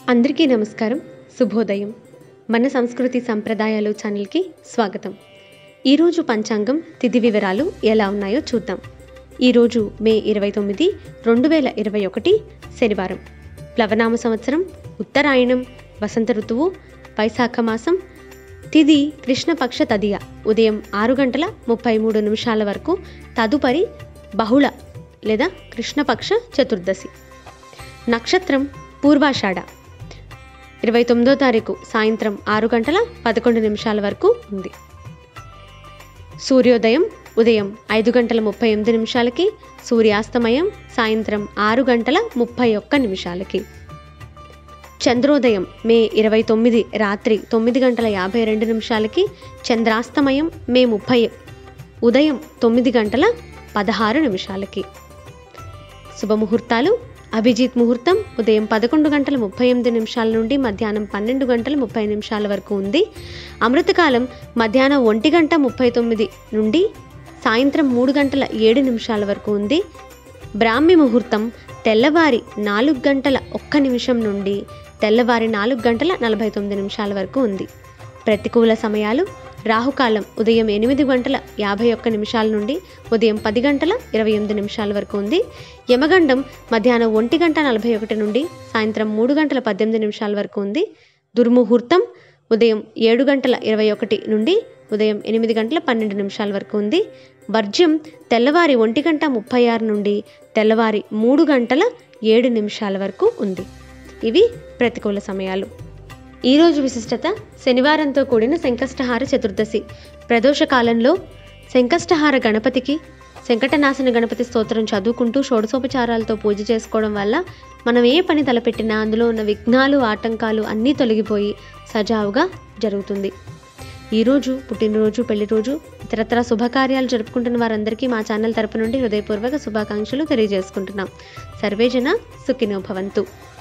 అందరికీ నమస్కారం శుభోదయం మన సంస్కృతి సంప్రదాయాలు ఛానల్కి స్వాగతం ఈరోజు పంచాంగం తిథి వివరాలు ఎలా ఉన్నాయో చూద్దాం ఈరోజు మే ఇరవై తొమ్మిది రెండు వేల ఇరవై ఒకటి శనివారం ప్లవనామ సంవత్సరం ఉత్తరాయణం వసంత ఋతువు వైశాఖ మాసం తిథి కృష్ణపక్ష తదియ ఉదయం ఆరు గంటల ముప్పై మూడు నిమిషాల వరకు తదుపరి బహుళ లేదా కృష్ణపక్ష చతుర్దశి నక్షత్రం పూర్వాషాఢ ఇరవై తొమ్మిదో తారీఖు సాయంత్రం ఆరు గంటల పదకొండు నిమిషాల వరకు ఉంది సూర్యోదయం ఉదయం ఐదు గంటల ముప్పై ఎనిమిది నిమిషాలకి సూర్యాస్తమయం సాయంత్రం ఆరు గంటల ముప్పై ఒక్క నిమిషాలకి చంద్రోదయం మే ఇరవై తొమ్మిది రాత్రి తొమ్మిది గంటల యాభై రెండు నిమిషాలకి చంద్రాస్తమయం మే ముప్పై ఉదయం తొమ్మిది గంటల పదహారు నిమిషాలకి శుభముహూర్తాలు అభిజిత్ ముహూర్తం ఉదయం పదకొండు గంటల ముప్పై ఎనిమిది నిమిషాల నుండి మధ్యాహ్నం పన్నెండు గంటల ముప్పై నిమిషాల వరకు ఉంది అమృతకాలం మధ్యాహ్నం ఒంటి గంట ముప్పై తొమ్మిది నుండి సాయంత్రం మూడు గంటల ఏడు నిమిషాల వరకు ఉంది బ్రాహ్మి ముహూర్తం తెల్లవారి నాలుగు గంటల ఒక్క నిమిషం నుండి తెల్లవారి నాలుగు గంటల నలభై తొమ్మిది నిమిషాల వరకు ఉంది ప్రతికూల సమయాలు రాహుకాలం ఉదయం ఎనిమిది గంటల యాభై ఒక్క నిమిషాల నుండి ఉదయం పది గంటల ఇరవై ఎనిమిది నిమిషాల వరకు ఉంది యమగండం మధ్యాహ్నం ఒంటి గంట నలభై ఒకటి నుండి సాయంత్రం మూడు గంటల పద్దెనిమిది నిమిషాల వరకు ఉంది దుర్ముహూర్తం ఉదయం ఏడు గంటల ఇరవై ఒకటి నుండి ఉదయం ఎనిమిది గంటల పన్నెండు నిమిషాల వరకు ఉంది వర్జ్యం తెల్లవారి ఒంటి గంట ముప్పై ఆరు నుండి తెల్లవారి మూడు గంటల ఏడు నిమిషాల వరకు ఉంది ఇవి ప్రతికూల సమయాలు ఈరోజు విశిష్టత శనివారంతో కూడిన సంకష్టహార చతుర్దశి ప్రదోష కాలంలో సంకష్టహార గణపతికి సంకటనాశన గణపతి స్తోత్రం చదువుకుంటూ షోడశోపచారాలతో పూజ చేసుకోవడం వల్ల మనం ఏ పని తలపెట్టినా అందులో ఉన్న విఘ్నాలు ఆటంకాలు అన్నీ తొలగిపోయి సజావుగా జరుగుతుంది ఈరోజు పుట్టినరోజు పెళ్లి రోజు ఇతరత్ర శుభకార్యాలు జరుపుకుంటున్న వారందరికీ మా ఛానల్ తరపు నుండి హృదయపూర్వక శుభాకాంక్షలు తెలియజేసుకుంటున్నాం సర్వేజన సుఖినో భవంతు